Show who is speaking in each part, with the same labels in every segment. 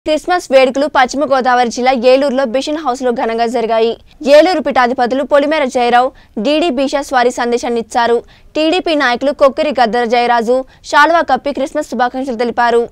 Speaker 1: Christmas వేడుకలు పశ్చిమ గోదావరి జిల్లా ఏలూరులో బిషన్ హౌస్ లో ఘనంగా జరిగాయి ఏలూరు పీఠాధిపతులు పొలిమేర జయరావు డీడీ బీషాస్ వారి సందేశాన్ని ఇచ్చారు టీడీపీ నాయకులు కొక్కిరి గద్దర జయరాజు షాల్వా కప్పి క్రిస్మస్ శుభాకాంక్షలు తెలిపారు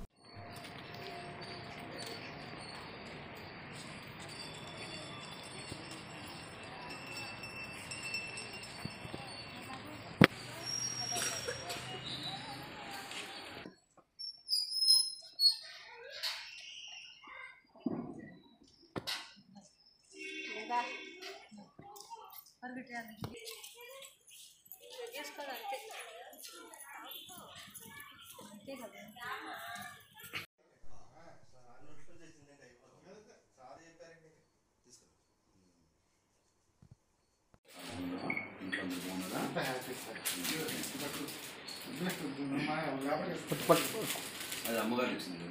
Speaker 2: అది అమ్మగారు ఇచ్చింది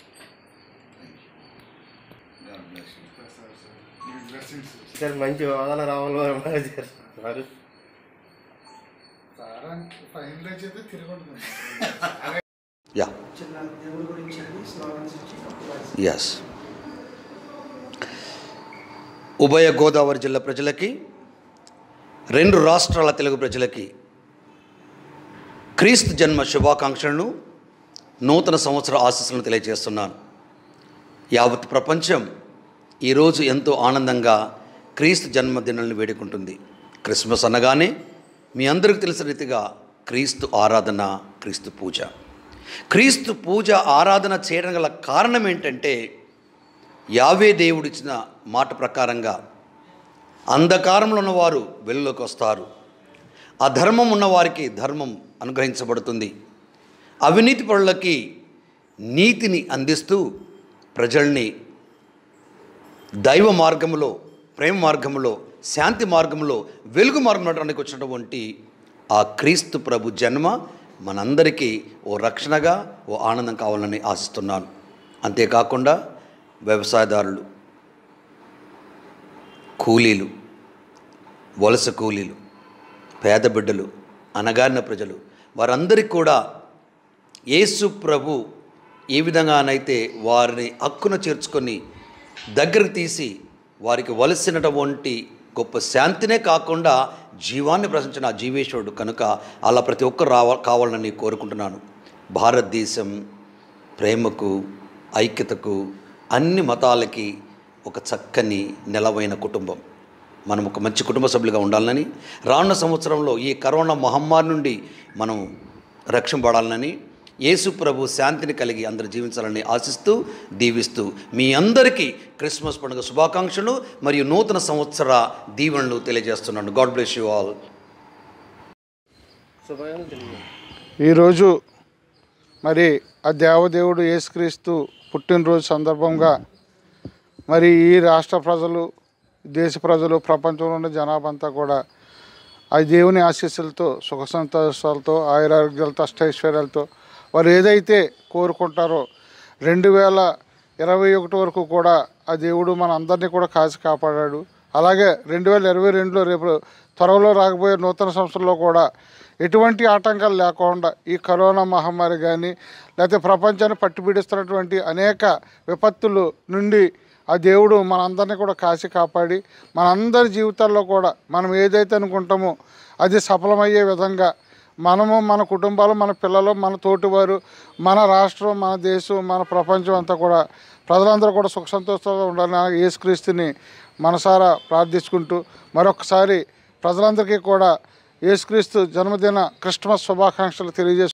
Speaker 2: గాడ్ బ్లెస్ యూ
Speaker 3: సార్ మంచి హోదాలో రావాలి సార్
Speaker 4: ఫైనల్ అయితే తిరిగి ఉంటుంది
Speaker 2: యా
Speaker 5: చిన్న దేవుడి గురించి అండి స్లోగన్స్ ఇచ్చి
Speaker 2: ఎస్ ఉభయ గోదావరి జిల్లా ప్రజలకి రెండు రాష్ట్రాల తెలుగు ప్రజలకి క్రీస్తు జన్మ శుభాకాంక్షలను నూతన సంవత్సర ఆశీస్సులను తెలియజేస్తున్నాను యావత్ ప్రపంచం ఈరోజు ఎంతో ఆనందంగా క్రీస్తు జన్మదినాలను వేడుకుంటుంది క్రిస్మస్ అనగానే మీ అందరికీ తెలిసిన రీతిగా క్రీస్తు ఆరాధన క్రీస్తు పూజ క్రీస్తు పూజ ఆరాధన చేయడం గల కారణం ఏంటంటే యావే దేవుడిచ్చిన మాట ప్రకారంగా అంధకారంలో ఉన్నవారు వెలుగులోకి వస్తారు అధర్మం ఉన్నవారికి ధర్మం అనుగ్రహించబడుతుంది అవినీతి పరులకి నీతిని అందిస్తూ ప్రజల్ని దైవ మార్గములో ప్రేమ మార్గములో శాంతి మార్గంలో వెలుగు మార్గం నడడానికి వచ్చినటువంటి ఆ క్రీస్తు ప్రభు జన్మ మనందరికీ ఓ రక్షణగా ఓ ఆనందం కావాలని ఆశిస్తున్నాను అంతేకాకుండా వ్యవసాయదారులు కూలీలు వలస కూలీలు పేద బిడ్డలు అనగారిన ప్రజలు వారందరికీ కూడా యేసు ప్రభు ఏ విధంగానైతే వారిని హక్కున చేర్చుకొని దగ్గరకు తీసి వారికి వలసినటువంటి గొప్ప శాంతినే కాకుండా జీవాన్ని ప్రశ్నించిన ఆ జీవేశ్వరుడు కనుక అలా ప్రతి ఒక్కరు రావ కావాలని కోరుకుంటున్నాను భారతదేశం ప్రేమకు ఐక్యతకు అన్ని మతాలకి ఒక చక్కని నెలవైన కుటుంబం మనం ఒక మంచి కుటుంబ సభ్యులుగా ఉండాలని రానున్న సంవత్సరంలో ఈ కరోనా మహమ్మారి నుండి మనం రక్షింపడాలని యేసు ప్రభు శాంతిని కలిగి అందరు జీవించాలని ఆశిస్తూ దీవిస్తూ మీ అందరికీ క్రిస్మస్ పండుగ శుభాకాంక్షలు మరియు నూతన సంవత్సర దీవెనలు తెలియజేస్తున్నాను గాడ్ బ్లెస్ యూ ఆల్
Speaker 3: శుభాకాంక్షలు తెలియజేయండి.
Speaker 4: ఈరోజు మరి ఆ దేవదేవుడు యేసుక్రీస్తు పుట్టినరోజు సందర్భంగా మరి ఈ రాష్ట్ర ప్రజలు దేశ ప్రజలు ప్రపంచంలో ఉన్న జనాభా అంతా కూడా ఆ దేవుని ఆశీస్సులతో సుఖ సంతోషాలతో ఆయురారోగ్యాలతో అష్టైశ్వర్యాలతో వారు ఏదైతే కోరుకుంటారో రెండు వేల ఇరవై ఒకటి వరకు కూడా ఆ దేవుడు మన అందరినీ కూడా కాచి కాపాడాడు అలాగే రెండు వేల ఇరవై రెండులో రేపు త్వరలో రాకపోయే నూతన సంవత్సరంలో కూడా ఎటువంటి ఆటంకాలు లేకుండా ఈ కరోనా మహమ్మారి కానీ లేకపోతే ప్రపంచాన్ని పట్టుబిడిస్తున్నటువంటి అనేక విపత్తులు నుండి ఆ దేవుడు మనందరినీ కూడా కాచి కాపాడి మనందరి జీవితాల్లో కూడా మనం ఏదైతే అనుకుంటామో అది సఫలమయ్యే విధంగా మనము మన కుటుంబాలు మన పిల్లలు మన తోటివారు మన రాష్ట్రం మన దేశం మన ప్రపంచం అంతా కూడా ప్రజలందరూ కూడా సుఖ సంతోషంగా ఉండాలని యేసుక్రీస్తుని మనసారా ప్రార్థించుకుంటూ మరొకసారి ప్రజలందరికీ కూడా యేసుక్రీస్తు జన్మదిన క్రిస్మస్ శుభాకాంక్షలు తెలియజేస్తూ